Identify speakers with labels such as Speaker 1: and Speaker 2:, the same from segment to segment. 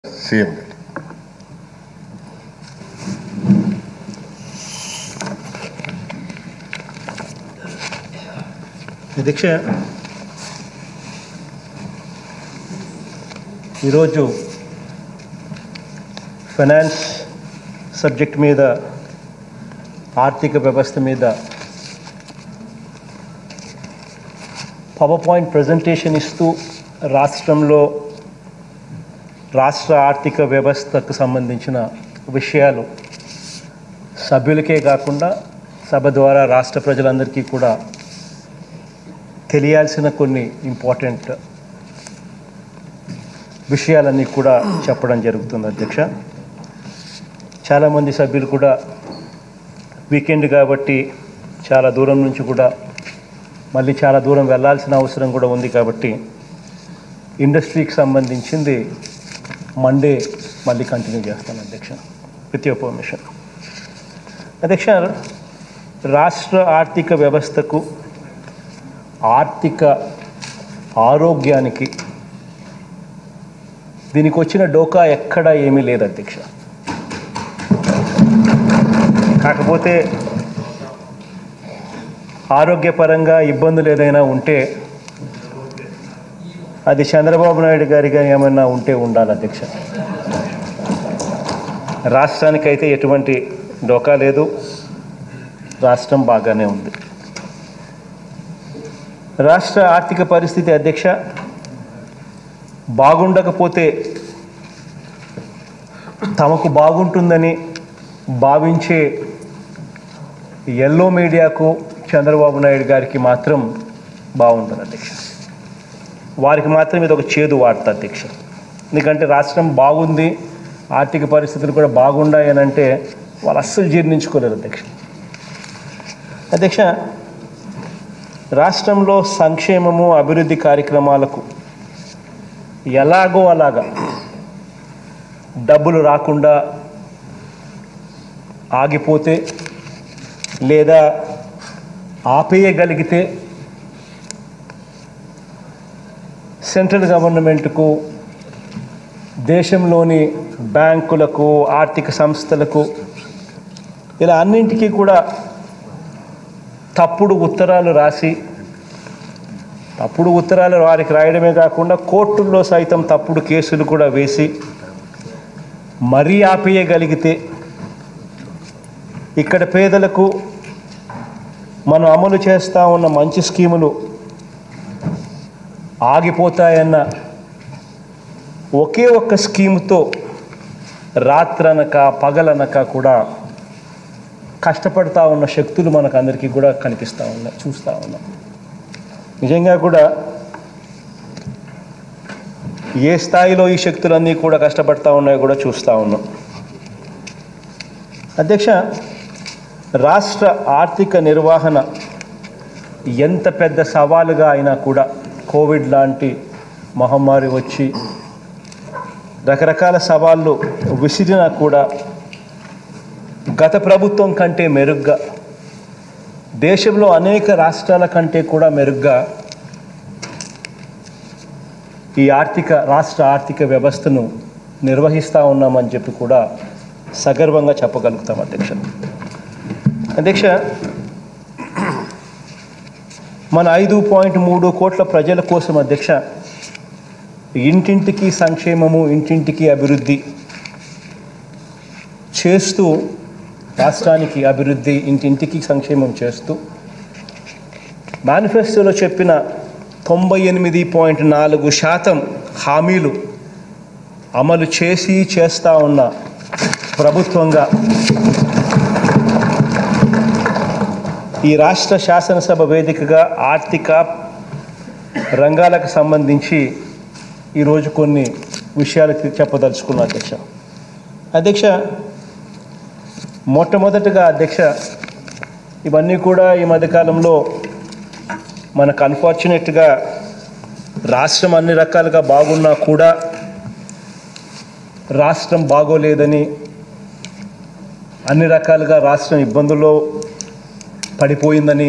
Speaker 1: CM
Speaker 2: అధ్యక్ష ఈరోజు finance subject మీద ఆర్థిక వ్యవస్థ మీద పవర్ పాయింట్ ప్రజెంటేషన్ ఇస్తూ రాష్ట్రంలో రాష్ట్ర ఆర్థిక వ్యవస్థకు సంబంధించిన విషయాలు సభ్యులకే కాకుండా సభ ద్వారా రాష్ట్ర ప్రజలందరికీ కూడా తెలియాల్సిన కొన్ని ఇంపార్టెంట్ విషయాలన్నీ కూడా చెప్పడం జరుగుతుంది అధ్యక్ష చాలామంది సభ్యులు కూడా వీకెండ్ కాబట్టి చాలా దూరం నుంచి కూడా మళ్ళీ చాలా దూరం వెళ్ళాల్సిన అవసరం కూడా ఉంది కాబట్టి ఇండస్ట్రీకి సంబంధించింది మండే మళ్ళీ కంటిన్యూ చేస్తాను అధ్యక్ష విత్ యువర్ పర్మిషన్ అధ్యక్ష రాష్ట్ర ఆర్థిక వ్యవస్థకు ఆర్థిక ఆరోగ్యానికి దీనికి వచ్చిన డోకా ఎక్కడా ఏమీ లేదు అధ్యక్ష కాకపోతే ఆరోగ్యపరంగా ఇబ్బందులు ఏదైనా ఉంటే అది చంద్రబాబు నాయుడు గారిగా ఏమైనా ఉంటే ఉండాలి అధ్యక్ష రాష్ట్రానికైతే ఎటువంటి డోకా లేదు రాష్ట్రం బాగానే ఉంది రాష్ట్ర ఆర్థిక పరిస్థితి అధ్యక్ష బాగుండకపోతే తమకు బాగుంటుందని భావించే ఎల్లో మీడియాకు చంద్రబాబు నాయుడు గారికి మాత్రం బాగుంటుంది అధ్యక్ష వారికి మాత్రం ఇది ఒక చేదు వార్త అధ్యక్ష ఎందుకంటే రాష్ట్రం బాగుంది ఆర్థిక పరిస్థితులు కూడా బాగున్నాయని అంటే వాళ్ళు అస్సలు జీర్ణించుకోలేరు అధ్యక్ష అధ్యక్ష రాష్ట్రంలో సంక్షేమము అభివృద్ధి కార్యక్రమాలకు ఎలాగో అలాగా డబ్బులు రాకుండా ఆగిపోతే లేదా ఆపేయగలిగితే సెంట్రల్ గవర్నమెంట్కు దేశంలోని బ్యాంకులకు ఆర్థిక సంస్థలకు ఇలా అన్నింటికీ కూడా తప్పుడు ఉత్తరాలు రాసి తప్పుడు ఉత్తరాలు వారికి రాయడమే కాకుండా కోర్టుల్లో సైతం తప్పుడు కేసులు కూడా వేసి మరీ ఆపేయగలిగితే ఇక్కడ పేదలకు మనం అమలు చేస్తూ ఉన్న మంచి స్కీములు ఆగిపోతాయన్న ఒకే ఒక్క స్కీముతో రాత్రనక పగలనక కూడా కష్టపడతా ఉన్న శక్తులు మనకు అందరికీ కూడా కనిపిస్తూ ఉన్నాయి చూస్తూ ఉన్నాం నిజంగా కూడా ఏ స్థాయిలో ఈ శక్తులన్నీ కూడా కష్టపడతా ఉన్నాయో కూడా చూస్తూ ఉన్నాం అధ్యక్ష రాష్ట్ర ఆర్థిక నిర్వహణ ఎంత పెద్ద సవాలుగా అయినా కూడా కోవిడ్ లాంటి మహమ్మారి వచ్చి రకరకాల సవాళ్ళు విసిరినా కూడా గత ప్రభుత్వం కంటే మెరుగ్గా దేశంలో అనేక రాష్ట్రాల కంటే కూడా మెరుగ్గా ఈ ఆర్థిక రాష్ట్ర ఆర్థిక వ్యవస్థను నిర్వహిస్తూ ఉన్నామని చెప్పి కూడా సగర్వంగా చెప్పగలుగుతాం అధ్యక్ష అధ్యక్ష మన ఐదు పాయింట్ మూడు కోట్ల ప్రజల కోసం అధ్యక్ష ఇంటింటికి సంక్షేమము ఇంటింటికి అభివృద్ధి చేస్తూ రాష్ట్రానికి అభివృద్ధి ఇంటింటికి సంక్షేమం చేస్తూ మేనిఫెస్టోలో చెప్పిన తొంభై ఎనిమిది పాయింట్ నాలుగు శాతం హామీలు అమలు చేసి చేస్తూ ఉన్న ప్రభుత్వంగా ఈ రాష్ట్ర శాసనసభ వేదికగా ఆర్థిక రంగాలకు సంబంధించి ఈరోజు కొన్ని విషయాలు చెప్పదలుచుకున్నా అధ్యక్ష అధ్యక్ష మొట్టమొదటిగా అధ్యక్ష ఇవన్నీ కూడా ఈ మధ్యకాలంలో మనకు అన్ఫార్చునేట్గా రాష్ట్రం అన్ని రకాలుగా బాగున్నా కూడా రాష్ట్రం బాగోలేదని అన్ని రకాలుగా రాష్ట్రం ఇబ్బందుల్లో పడిపోయిందని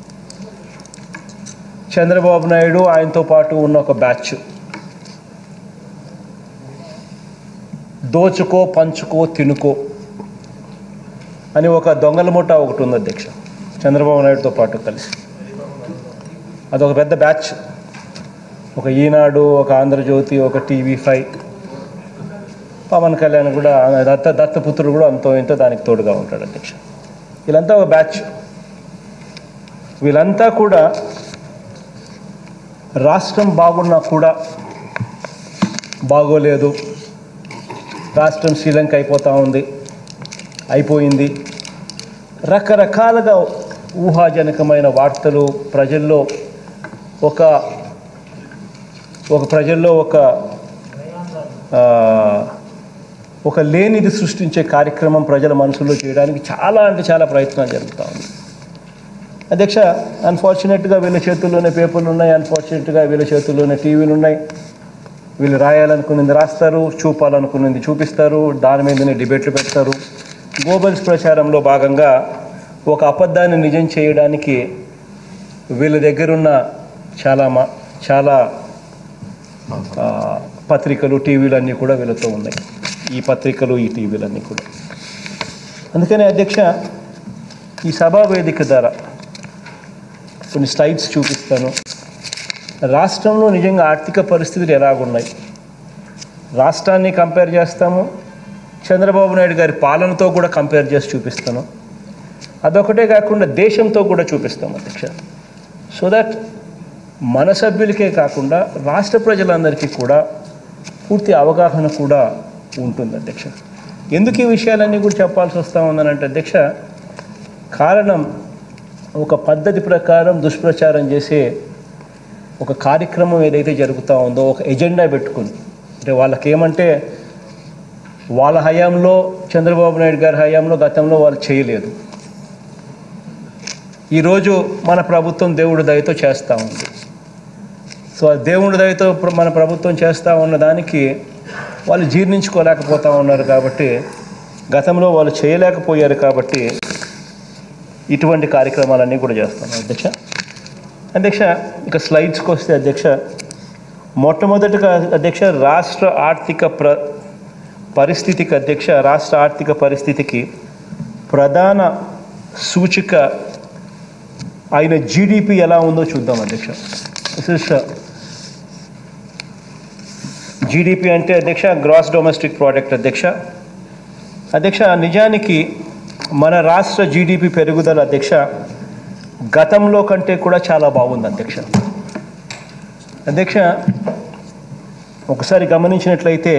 Speaker 2: చంద్రబాబు నాయుడు ఆయనతో పాటు ఉన్న ఒక బ్యాచ్ దోచుకో పంచుకో తినుకో అని ఒక దొంగల ముఠ ఒకటి ఉంది అధ్యక్ష చంద్రబాబు నాయుడుతో పాటు కలిసి అదొక పెద్ద బ్యాచ్ ఒక ఈనాడు ఒక ఆంధ్రజ్యోతి ఒక టీవీ ఫైవ్ పవన్ కళ్యాణ్ కూడా దత్త దత్తపుత్రుడు కూడా అంతో ఇంతో దానికి తోడుగా ఉంటాడు అధ్యక్ష వీళ్ళంతా ఒక బ్యాచ్ వీళ్ళంతా కూడా రాష్ట్రం బాగున్నా కూడా బాగోలేదు రాష్ట్రం శ్రీలంక అయిపోతూ ఉంది అయిపోయింది రకరకాలుగా ఊహాజనకమైన వార్తలు ప్రజల్లో ఒక ఒక ప్రజల్లో ఒక ఆ, ఒక లేనిది సృష్టించే కార్యక్రమం ప్రజల మనసులో చేయడానికి చాలా అంటే చాలా ప్రయత్నాలు జరుగుతూ ఉంది అధ్యక్ష అన్ఫార్చునేట్గా వీళ్ళ చేతుల్లోనే పేపర్లు ఉన్నాయి అన్ఫార్చునేట్గా వీళ్ళ చేతుల్లోనే టీవీలు ఉన్నాయి వీళ్ళు రాయాలనుకున్నది రాస్తారు చూపాలనుకున్నది చూపిస్తారు దాని మీదనే డిబేట్లు పెడతారు గోబల్స్ ప్రచారంలో భాగంగా ఒక అబద్ధాన్ని నిజం చేయడానికి వీళ్ళ దగ్గరున్న చాలా మా చాలా ఆ, పత్రికలు టీవీలు అన్నీ కూడా వీళ్ళతో ఉన్నాయి ఈ పత్రికలు ఈ టీవీలు అన్నీ కూడా అందుకని అధ్యక్ష ఈ సభా వేదిక ద్వారా కొన్ని స్లైడ్స్ చూపిస్తాను రాష్ట్రంలో నిజంగా ఆర్థిక పరిస్థితులు ఎలాగున్నాయి రాష్ట్రాన్ని కంపేర్ చేస్తాము చంద్రబాబు నాయుడు గారి పాలనతో కూడా కంపేర్ చేసి చూపిస్తాను అదొకటే కాకుండా దేశంతో కూడా చూపిస్తాం అధ్యక్ష సో దట్ మన సభ్యులకే కాకుండా రాష్ట్ర ప్రజలందరికీ కూడా పూర్తి అవగాహన కూడా ఉంటుంది అధ్యక్ష ఎందుకు ఈ విషయాలన్నీ కూడా చెప్పాల్సి వస్తూ ఉందనంటే అధ్యక్ష కారణం ఒక పద్ధతి ప్రకారం దుష్ప్రచారం చేసే ఒక కార్యక్రమం ఏదైతే జరుగుతూ ఉందో ఒక ఎజెండా పెట్టుకుని అంటే వాళ్ళకి ఏమంటే వాళ్ళ హయాంలో చంద్రబాబు నాయుడు గారి హయాంలో గతంలో వాళ్ళు చేయలేదు ఈరోజు మన ప్రభుత్వం దేవుడి దయతో చేస్తూ ఉంది సో ఆ దేవుడి దయతో ప్ర- మన ప్రభుత్వం చేస్తూ ఉన్న దానికి వాళ్ళు జీర్ణించుకోలేకపోతూ ఉన్నారు కాబట్టి గతంలో వాళ్ళు చేయలేకపోయారు కాబట్టి ఇటువంటి కార్యక్రమాలన్నీ కూడా చేస్తాం అధ్యక్ష అధ్యక్ష ఇక స్లైడ్స్కి వస్తే అధ్యక్ష మొట్టమొదటిగా అధ్యక్ష రాష్ట్ర ఆర్థిక ప్ర పరిస్థితికి అధ్యక్ష రాష్ట్ర ఆర్థిక పరిస్థితికి ప్రధాన సూచిక అయిన జీడిపి ఎలా ఉందో చూద్దాం అధ్యక్ష జీడిపి అంటే అధ్యక్ష గ్రాస్ డొమెస్టిక్ ప్రోడక్ట్ అధ్యక్ష అధ్యక్ష నిజానికి మన రాష్ట్ర జీడిపి పెరుగుదల అధ్యక్ష గతంలో కంటే కూడా చాలా బాగుంది అధ్యక్ష అధ్యక్ష ఒకసారి గమనించినట్లయితే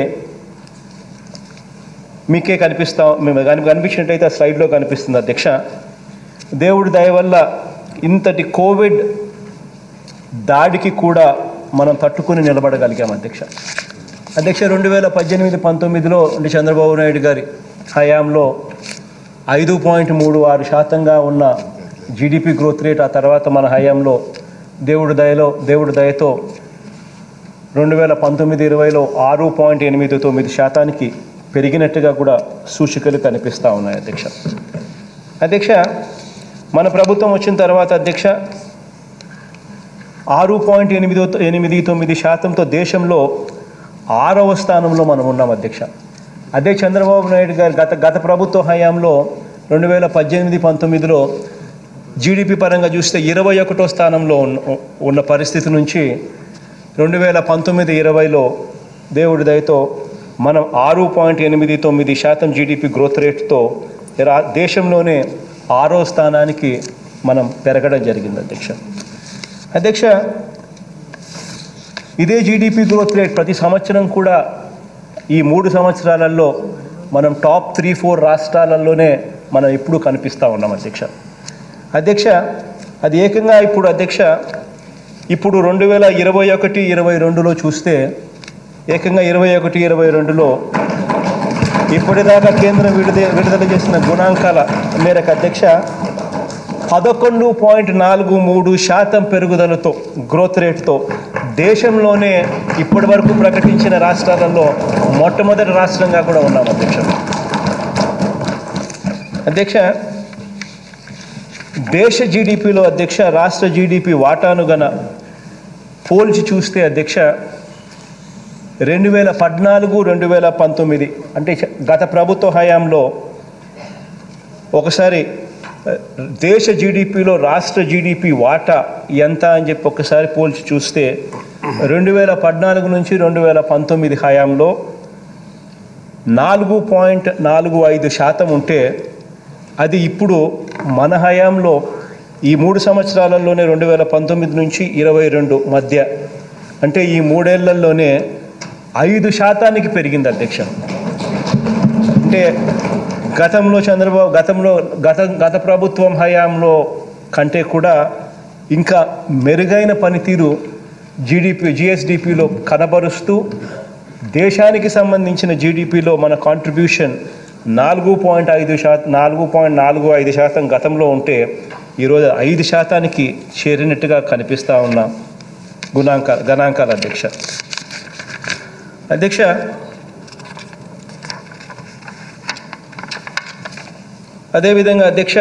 Speaker 2: మీకే కనిపిస్తా మేము కని- కనిపించినట్లయితే ఆ స్లైడ్లో కనిపిస్తుంది అధ్యక్ష దేవుడి దయ వల్ల ఇంతటి కోవిడ్ దాడికి కూడా మనం తట్టుకుని నిలబడగలిగాం అధ్యక్ష అధ్యక్ష రెండు వేల పద్దెనిమిది పంతొమ్మిదిలో అంటే చంద్రబాబు నాయుడు గారి హయాంలో ఐదు పాయింట్ మూడు ఆరు శాతంగా ఉన్న జీడిపి గ్రోత్ రేట్ ఆ తర్వాత మన హయాంలో దేవుడి దయలో దేవుడి దయతో రెండు వేల పంతొమ్మిది ఇరవైలో ఆరు పాయింట్ ఎనిమిది తొమ్మిది శాతానికి పెరిగినట్టుగా కూడా సూచికలు కనిపిస్తూ ఉన్నాయి అధ్యక్ష అధ్యక్ష మన ప్రభుత్వం వచ్చిన తర్వాత అధ్యక్ష ఆరు పాయింట్ ఎనిమిది ఎనిమిది తొమ్మిది శాతంతో దేశంలో ఆరవ స్థానంలో మనం ఉన్నాం అధ్యక్ష అదే చంద్రబాబు నాయుడు గారు గత గత ప్రభుత్వ హయాంలో రెండు వేల పద్దెనిమిది పంతొమ్మిదిలో జీడిపి పరంగా చూస్తే ఇరవై ఒకటో స్థానంలో ఉన్న ఉన్న పరిస్థితి నుంచి రెండు వేల పంతొమ్మిది ఇరవైలో దేవుడి దయతో మనం ఆరు పాయింట్ ఎనిమిది తొమ్మిది శాతం జీడిపి గ్రోత్ రేట్తో రా దేశంలోనే ఆరో స్థానానికి మనం పెరగడం జరిగింది అధ్యక్ష అధ్యక్ష ఇదే జీడిపి గ్రోత్ రేట్ ప్రతి సంవత్సరం కూడా ఈ మూడు సంవత్సరాలలో మనం టాప్ త్రీ ఫోర్ రాష్ట్రాలలోనే మనం ఎప్పుడూ కనిపిస్తూ ఉన్నాం అధ్యక్ష అధ్యక్ష అది ఏకంగా ఇప్పుడు అధ్యక్ష ఇప్పుడు రెండు వేల ఇరవై ఒకటి ఇరవై రెండులో చూస్తే ఏకంగా ఇరవై ఒకటి ఇరవై రెండులో ఇప్పటిదాకా కేంద్రం విడుదల విడుదల చేసిన గుణాంకాల మేరకు అధ్యక్ష పదకొండు పాయింట్ నాలుగు మూడు శాతం పెరుగుదలతో గ్రోత్ రేట్తో దేశంలోనే ఇప్పటి వరకు ప్రకటించిన రాష్ట్రాలలో మొట్టమొదటి రాష్ట్రంగా కూడా ఉన్నాం అధ్యక్ష అధ్యక్ష దేశ జీడిపిలో అధ్యక్ష రాష్ట్ర జీడిపి వాటాను గన పోల్చి చూస్తే అధ్యక్ష రెండు వేల పద్నాలుగు రెండు వేల పంతొమ్మిది అంటే చ- గత ప్రభుత్వ హయాంలో ఒకసారి ఆ, దేశ జీడిపిలో రాష్ట్ర జీడిపి వాటా ఎంత అని చెప్పి ఒకసారి పోల్చి చూస్తే రెండు వేల పద్నాలుగు నుంచి రెండు వేల పంతొమ్మిది హయాంలో నాలుగు పాయింట్ నాలుగు ఐదు శాతం ఉంటే అది ఇప్పుడు మన హయాంలో ఈ మూడు సంవత్సరాలలోనే రెండు వేల పంతొమ్మిది నుంచి ఇరవై రెండు మధ్య అంటే ఈ మూడేళ్లలోనే ఐదు శాతానికి పెరిగింది అధ్యక్ష అంటే గతంలో చంద్రబాబు గతంలో గత గత ప్రభుత్వం హయాంలో కంటే కూడా ఇంకా మెరుగైన పనితీరు జీడిపి జిఎస్డిపిలో కనబరుస్తూ దేశానికి సంబంధించిన జీడిపిలో మన కాంట్రిబ్యూషన్ నాలుగు పాయింట్ ఐదు శాతం నాలుగు పాయింట్ నాలుగు ఐదు శాతం గతంలో ఉంటే ఈరోజు ఐదు శాతానికి చేరినట్టుగా కనిపిస్తూ ఉన్న గుణాంక గణాంకాల అధ్యక్ష అధ్యక్ష అదేవిధంగా అధ్యక్ష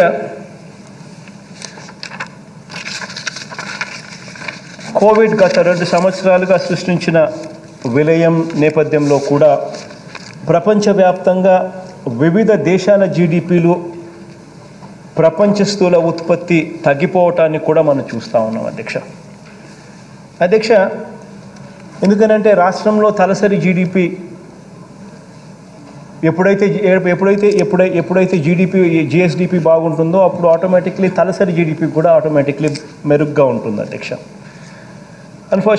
Speaker 2: కోవిడ్ గత రెండు సంవత్సరాలుగా సృష్టించిన విలయం నేపథ్యంలో కూడా ప్రపంచవ్యాప్తంగా వివిధ దేశాల జీడిపిలు ప్రపంచ స్థూల ఉత్పత్తి తగ్గిపోవటాన్ని కూడా మనం చూస్తూ ఉన్నాం అధ్యక్ష అధ్యక్ష ఎందుకనంటే రాష్ట్రంలో తలసరి జీడిపి ఎప్పుడైతే ఎప్పుడైతే ఎప్పుడై ఎప్పుడైతే జీడిపి జిఎస్డిపి బాగుంటుందో అప్పుడు ఆటోమేటిక్లీ తలసరి జీడిపి కూడా ఆటోమేటిక్లీ మెరుగ్గా ఉంటుంది అధ్యక్ష అన్ఫార్చునేట్